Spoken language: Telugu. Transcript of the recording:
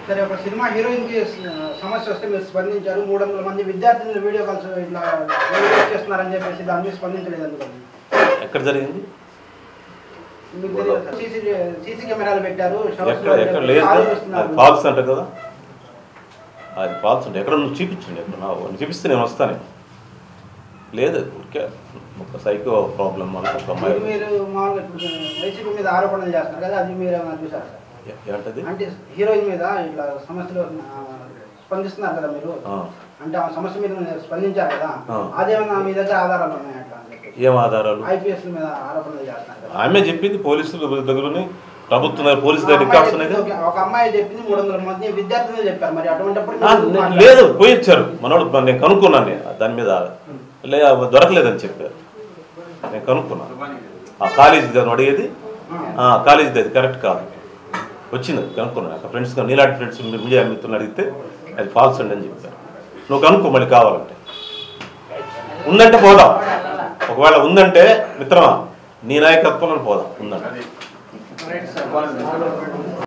సరే ఒక సినిమా హీరోయిన్ కి సమస్య వస్తే మీరు స్పందించారు మూడు వందల మంది విద్యార్థులు వీడియో కాల్స్ ఇట్లా వీడియో చేస్తున్నారని చెప్పేసి దాని మీద స్పందించలేదు ఎందుకని ఎక్కడ జరిగింది మీకు తెలియదు సార్. సీసీ సీసీ కెమెరాలు పెట్టారు షవర్స్ ఎక్కడ లో ఎక్కడ పెట్టారు. లేదు ఆలోచిస్తున్నారు. అది ఫాల్స్ అంట కదా అది ఫాల్స్ అంటే ఎక్కడ నువ్వు చూపించండి ఎక్కడ నా నువ్వు చూపిస్తే నేను వస్తాను లేదు ఊరికే ఒక సైకో ప్రాబ్లం వల్ల ఒక మీరు అమ్మాయి మీరు మామూలుగా ఇప్పుడు వైసీపీ మీద ఆరోపణలు చేస్తున్నారు కదా అది మీరు ఏమైనా చూసారు సార్ ఏ- ఏంటది అంటే హీరోయిన్ మీద ఇట్లా సమస్యలు ఆ, స్పందిస్తున్నారు కదా మీరు ఆ. అంటే ఆ సమస్య మీద మీరు స్పందించారు కదా ఆ. అదేమన్నా మీ దగ్గర ఆధారాలు ఉన్నాయి అట్లా అని చెప్పి ఏం ఆధారాలు ఐపీఎస్ మీద ఆరోపణలు చేస్తున్నారు కదా ఆమె చెప్పింది పోలీసుల దగ్గరని ప్రభుత్వం దగ్గర పోలీసు ఆ దగ్గర అమ్మాయి రికార్డ్స్ ఉన్నాయి కదా. చెప్పింది, ఒక అమ్మాయి చెప్పింది మూడు వందల మంది విద్యార్థులు చెప్పారు మరి అటువంటిప్పుడు ఆ, మీరు ఎందుకు నే- మాట్లాడారు? లేదు పోయి ఇచ్చారు మనోడు మన- నేను కనుక్కున్నాను నేను దాని మీద లే దొరకలేదని చెప్పారు నేను కనుక్కున్నాను ఆ కాలేజీ దాన్ని అడిగేది ఆ, కాలేజీది అది కరెక్ట్ కాదు వచ్చింది అది కనుక్కున్నాను అక్కడ ఫ్రెండ్స్ నీలాంటి ఫ్రెండ్స్ మీడియా మిత్రులు అడిగితే అది ఫాల్స్ అండి అని చెప్పారు నువ్వు కనుక్కో మళ్ళీ కావాలంటే ఉందంటే పోదాం ఒకవేళ ఉందంటే మిత్రమా నీ నాయకత్వంలో పోదాం ఉందంటే రైట్ సార్.